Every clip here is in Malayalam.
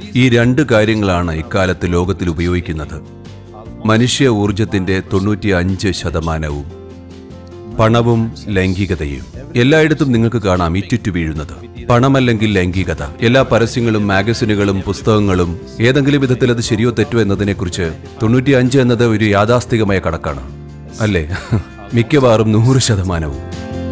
ഈ രണ്ട് കാര്യങ്ങളാണ് ഇക്കാലത്ത് ലോകത്തിൽ ഉപയോഗിക്കുന്നത് മനുഷ്യ ഊർജത്തിന്റെ തൊണ്ണൂറ്റി അഞ്ച് ശതമാനവും പണവും ലൈംഗികതയും എല്ലായിടത്തും നിങ്ങൾക്ക് കാണാം ഇറ്റുറ്റു വീഴുന്നത് പണമല്ലെങ്കിൽ ലൈംഗികത എല്ലാ പരസ്യങ്ങളും മാഗസിനുകളും പുസ്തകങ്ങളും ഏതെങ്കിലും വിധത്തിൽ അത് ശരിയോ തെറ്റോ എന്നതിനെക്കുറിച്ച് തൊണ്ണൂറ്റി അഞ്ച് എന്നത് ഒരു യാഥാസ്ഥികമായ കണക്കാണ് അല്ലേ മിക്കവാറും നൂറ് ശതമാനവും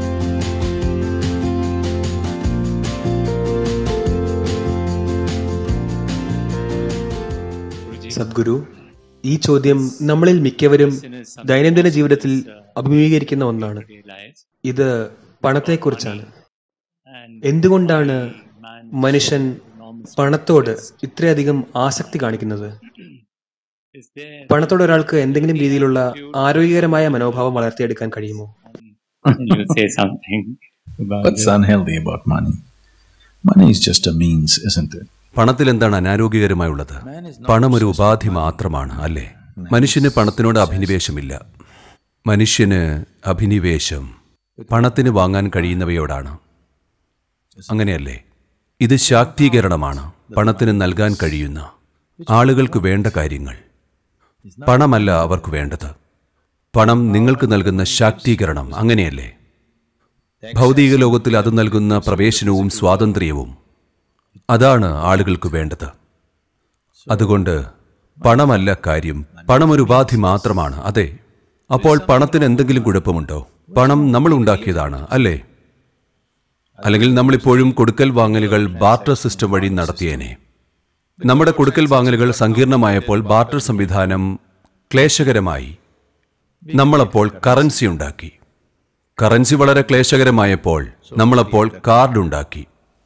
സദ്ഗുരു ഈ ചോദ്യം നമ്മളിൽ മിക്കവരും ദൈനംദിന ജീവിതത്തിൽ അഭിമുഖീകരിക്കുന്ന ഒന്നാണ് ഇത് പണത്തെക്കുറിച്ചാണ് എന്തുകൊണ്ടാണ് മനുഷ്യൻ പണത്തോട് ഇത്രയധികം ആസക്തി കാണിക്കുന്നത് പണത്തോട് ഒരാൾക്ക് എന്തെങ്കിലും രീതിയിലുള്ള ആരോഗ്യകരമായ മനോഭാവം വളർത്തിയെടുക്കാൻ കഴിയുമോ you say something about What's unhealthy about money? Money is just a means, isn't it? പണത്തിൽ എന്താണ് അനാരോഗ്യകരമായുള്ളത് പണം ഒരു ഉപാധി മാത്രമാണ് അല്ലേ മനുഷ്യന് പണത്തിനോട് അഭിനിവേശമില്ല മനുഷ്യന് അഭിനിവേശം പണത്തിന് വാങ്ങാൻ കഴിയുന്നവയോടാണ് അങ്ങനെയല്ലേ ഇത് ശാക്തീകരണമാണ് പണത്തിന് നൽകാൻ കഴിയുന്ന ആളുകൾക്ക് വേണ്ട കാര്യങ്ങൾ പണമല്ല അവർക്ക് വേണ്ടത് പണം നിങ്ങൾക്ക് നൽകുന്ന ശാക്തീകരണം അങ്ങനെയല്ലേ ഭൗതിക ലോകത്തിൽ അത് നൽകുന്ന പ്രവേശനവും സ്വാതന്ത്ര്യവും അതാണ് ആളുകൾക്ക് വേണ്ടത് അതുകൊണ്ട് പണമല്ല കാര്യം പണം ഒരു ഉപാധി മാത്രമാണ് അതെ അപ്പോൾ പണത്തിന് എന്തെങ്കിലും കുഴപ്പമുണ്ടോ പണം നമ്മൾ ഉണ്ടാക്കിയതാണ് അല്ലേ അല്ലെങ്കിൽ നമ്മളിപ്പോഴും കൊടുക്കൽ വാങ്ങലുകൾ ബാർട്ടർ സിസ്റ്റം വഴി നടത്തിയേനെ നമ്മുടെ കൊടുക്കൽ വാങ്ങലുകൾ സങ്കീർണമായപ്പോൾ ബാർട്ടർ സംവിധാനം ക്ലേശകരമായി നമ്മളപ്പോൾ കറൻസി ഉണ്ടാക്കി കറൻസി വളരെ ക്ലേശകരമായപ്പോൾ നമ്മളപ്പോൾ കാർഡ് ഉണ്ടാക്കി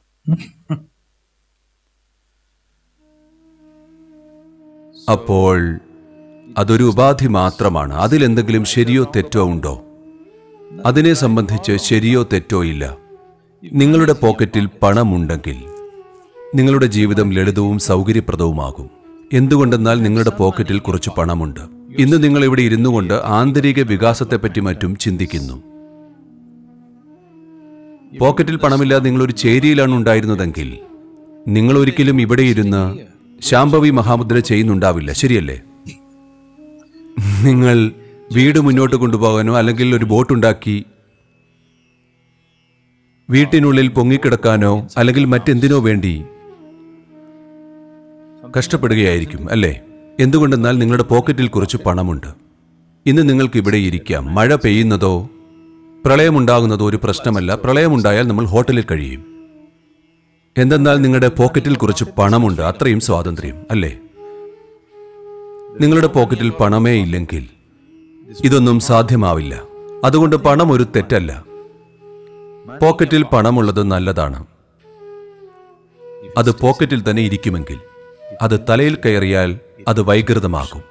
അപ്പോൾ അതൊരു ഉപാധി മാത്രമാണ് അതിലെന്തെങ്കിലും ശരിയോ തെറ്റോ ഉണ്ടോ അതിനെ സംബന്ധിച്ച് ശരിയോ തെറ്റോ ഇല്ല നിങ്ങളുടെ പോക്കറ്റിൽ പണമുണ്ടെങ്കിൽ നിങ്ങളുടെ ജീവിതം ലളിതവും സൗകര്യപ്രദവുമാകും എന്തുകൊണ്ടെന്നാൽ നിങ്ങളുടെ പോക്കറ്റിൽ കുറച്ച് പണമുണ്ട് ഇന്ന് നിങ്ങൾ ഇവിടെ ഇരുന്നു കൊണ്ട് ആന്തരിക വികാസത്തെപ്പറ്റി മറ്റും ചിന്തിക്കുന്നു പോക്കറ്റിൽ പണമില്ലാതെ നിങ്ങളൊരു ചേരിയിലാണ് ഉണ്ടായിരുന്നതെങ്കിൽ നിങ്ങൾ ഒരിക്കലും ഇവിടെ ഇരുന്ന് ശാംഭവി മഹാമുദ്ര ചെയ്യുന്നുണ്ടാവില്ല ശരിയല്ലേ നിങ്ങൾ വീട് മുന്നോട്ട് കൊണ്ടുപോകാനോ അല്ലെങ്കിൽ ഒരു ബോട്ടുണ്ടാക്കി വീട്ടിനുള്ളിൽ പൊങ്ങിക്കിടക്കാനോ അല്ലെങ്കിൽ മറ്റെന്തിനോ വേണ്ടി കഷ്ടപ്പെടുകയായിരിക്കും അല്ലേ എന്തുകൊണ്ടെന്നാൽ നിങ്ങളുടെ പോക്കറ്റിൽ കുറച്ച് പണമുണ്ട് ഇന്ന് നിങ്ങൾക്ക് ഇവിടെ ഇരിക്കാം മഴ പെയ്യുന്നതോ പ്രളയമുണ്ടാകുന്നതോ ഒരു പ്രശ്നമല്ല പ്രളയമുണ്ടായാൽ നമ്മൾ ഹോട്ടലിൽ കഴിയും എന്തെന്നാൽ നിങ്ങളുടെ പോക്കറ്റിൽ കുറച്ച് പണമുണ്ട് അത്രയും സ്വാതന്ത്ര്യം അല്ലേ നിങ്ങളുടെ പോക്കറ്റിൽ പണമേ ഇല്ലെങ്കിൽ ഇതൊന്നും സാധ്യമാവില്ല അതുകൊണ്ട് പണം ഒരു തെറ്റല്ല പോക്കറ്റിൽ പണമുള്ളത് നല്ലതാണ് അത് പോക്കറ്റിൽ തന്നെ ഇരിക്കുമെങ്കിൽ അത് തലയിൽ കയറിയാൽ അത് വൈകൃതമാകും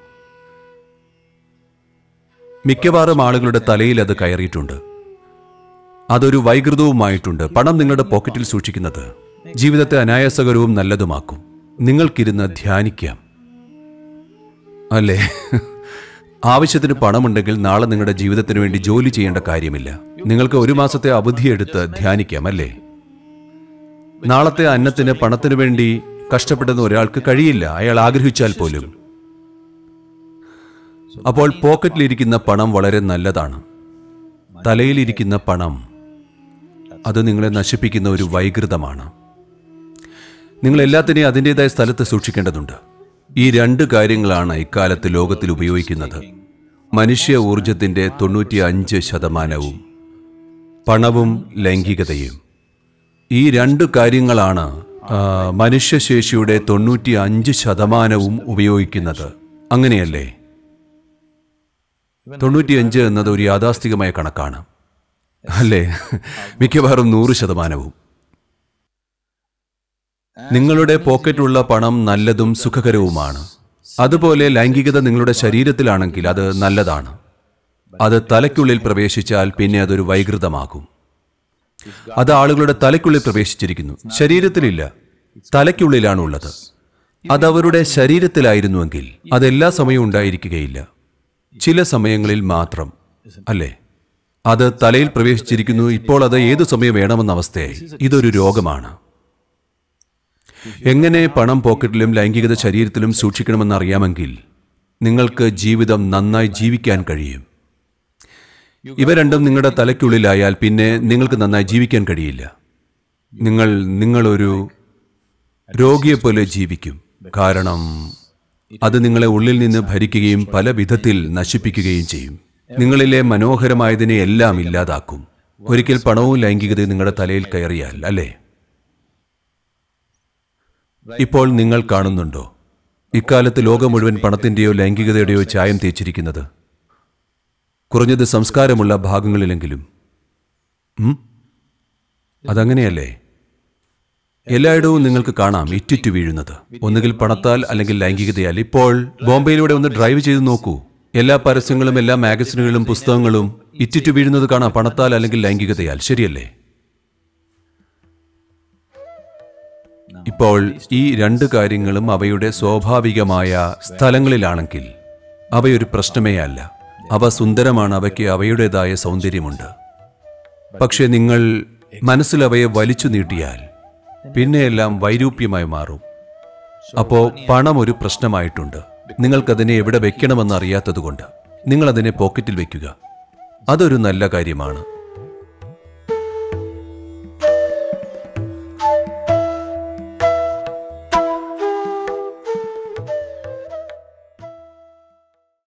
മിക്കവാറും ആളുകളുടെ തലയിൽ അത് കയറിയിട്ടുണ്ട് അതൊരു വൈകൃതവുമായിട്ടുണ്ട് പണം നിങ്ങളുടെ പോക്കറ്റിൽ സൂക്ഷിക്കുന്നത് ജീവിതത്തെ അനായാസകരവും നല്ലതുമാക്കും നിങ്ങൾക്കിരുന്ന് ധ്യാനിക്കാം അല്ലേ ആവശ്യത്തിന് പണമുണ്ടെങ്കിൽ നാളെ നിങ്ങളുടെ ജീവിതത്തിന് വേണ്ടി ജോലി ചെയ്യേണ്ട കാര്യമില്ല നിങ്ങൾക്ക് ഒരു മാസത്തെ അവധിയെടുത്ത് ധ്യാനിക്കാം അല്ലേ നാളത്തെ അന്നത്തിന് പണത്തിന് വേണ്ടി കഷ്ടപ്പെടുന്ന ഒരാൾക്ക് കഴിയില്ല അയാൾ ആഗ്രഹിച്ചാൽ പോലും അപ്പോൾ പോക്കറ്റിലിരിക്കുന്ന പണം വളരെ നല്ലതാണ് തലയിലിരിക്കുന്ന പണം അത് നിങ്ങളെ നശിപ്പിക്കുന്ന ഒരു വൈകൃതമാണ് നിങ്ങൾ എല്ലാത്തിനെയും അതിൻ്റെതായ സ്ഥലത്ത് സൂക്ഷിക്കേണ്ടതുണ്ട് ഈ രണ്ട് കാര്യങ്ങളാണ് ഇക്കാലത്ത് ലോകത്തിൽ ഉപയോഗിക്കുന്നത് മനുഷ്യ ഊർജത്തിന്റെ തൊണ്ണൂറ്റി അഞ്ച് ശതമാനവും പണവും ലൈംഗികതയും ഈ രണ്ട് കാര്യങ്ങളാണ് ആ, മനുഷ്യശേഷിയുടെ തൊണ്ണൂറ്റി അഞ്ച് ശതമാനവും ഉപയോഗിക്കുന്നത് അങ്ങനെയല്ലേ തൊണ്ണൂറ്റിയഞ്ച് എന്നത് ഒരു യാഥാസ്ഥികമായ കണക്കാണ് അല്ലേ മിക്കവാറും നൂറ് ശതമാനവും നിങ്ങളുടെ പോക്കറ്റിലുള്ള പണം നല്ലതും സുഖകരവുമാണ് അതുപോലെ ലൈംഗികത നിങ്ങളുടെ ശരീരത്തിലാണെങ്കിൽ അത് നല്ലതാണ് അത് തലയ്ക്കുള്ളിൽ പ്രവേശിച്ചാൽ പിന്നെ അതൊരു വൈകൃതമാകും അത് ആളുകളുടെ തലയ്ക്കുള്ളിൽ പ്രവേശിച്ചിരിക്കുന്നു ശരീരത്തിലില്ല തലയ്ക്കുള്ളിലാണ് ഉള്ളത് അത് അവരുടെ ശരീരത്തിലായിരുന്നുവെങ്കിൽ അതെല്ലാ സമയവും ഉണ്ടായിരിക്കുകയില്ല ചില സമയങ്ങളിൽ മാത്രം അല്ലേ അത് തലയിൽ പ്രവേശിച്ചിരിക്കുന്നു ഇപ്പോൾ അത് ഏതു സമയം വേണമെന്ന അവസ്ഥയായി ഇതൊരു രോഗമാണ് എങ്ങനെ പണം പോക്കറ്റിലും ലൈംഗികത ശരീരത്തിലും സൂക്ഷിക്കണമെന്ന് അറിയാമെങ്കിൽ നിങ്ങൾക്ക് ജീവിതം നന്നായി ജീവിക്കാൻ കഴിയും ഇവ രണ്ടും നിങ്ങളുടെ തലയ്ക്കുള്ളിലായാൽ പിന്നെ നിങ്ങൾക്ക് നന്നായി ജീവിക്കാൻ കഴിയില്ല നിങ്ങൾ നിങ്ങളൊരു രോഗിയെപ്പോലെ ജീവിക്കും കാരണം അത് നിങ്ങളെ ഉള്ളിൽ നിന്ന് ഭരിക്കുകയും പല വിധത്തിൽ നശിപ്പിക്കുകയും ചെയ്യും നിങ്ങളിലെ മനോഹരമായതിനെ എല്ലാം ഇല്ലാതാക്കും ഒരിക്കൽ പണവും ലൈംഗികതയും നിങ്ങളുടെ തലയിൽ കയറിയാൽ അല്ലേ ഇപ്പോൾ നിങ്ങൾ കാണുന്നുണ്ടോ ഇക്കാലത്ത് ലോകം മുഴുവൻ പണത്തിന്റെയോ ലൈംഗികതയുടെയോ ചായം തേച്ചിരിക്കുന്നത് കുറഞ്ഞത് സംസ്കാരമുള്ള ഭാഗങ്ങളിലെങ്കിലും ഉം? അതങ്ങനെയല്ലേ എല്ലായിടവും നിങ്ങൾക്ക് കാണാം ഇറ്റിറ്റു വീഴുന്നത് ഒന്നുകിൽ പണത്താൽ അല്ലെങ്കിൽ ലൈംഗികതയാൽ ഇപ്പോൾ ബോംബെയിലൂടെ ഒന്ന് ഡ്രൈവ് ചെയ്ത് നോക്കൂ എല്ലാ പരസ്യങ്ങളും എല്ലാ മാഗസിനുകളും പുസ്തകങ്ങളും ഇറ്റിറ്റു വീഴുന്നത് കാണാം പണത്താൽ അല്ലെങ്കിൽ ലൈംഗികതയാൽ ശരിയല്ലേ ഇപ്പോൾ ഈ രണ്ട് കാര്യങ്ങളും അവയുടെ സ്വാഭാവികമായ സ്ഥലങ്ങളിലാണെങ്കിൽ അവയൊരു പ്രശ്നമേ അല്ല അവ സുന്ദരമാണ് അവയ്ക്ക് അവയുടേതായ സൗന്ദര്യമുണ്ട് പക്ഷെ നിങ്ങൾ മനസ്സിൽ അവയെ വലിച്ചു നീട്ടിയാൽ പിന്നെയെല്ലാം വൈരൂപ്യമായി മാറും അപ്പോ പണം ഒരു പ്രശ്നമായിട്ടുണ്ട് നിങ്ങൾക്കതിനെ എവിടെ വെക്കണമെന്ന് അറിയാത്തതുകൊണ്ട് നിങ്ങൾ അതിനെ പോക്കറ്റിൽ വെക്കുക അതൊരു നല്ല കാര്യമാണ്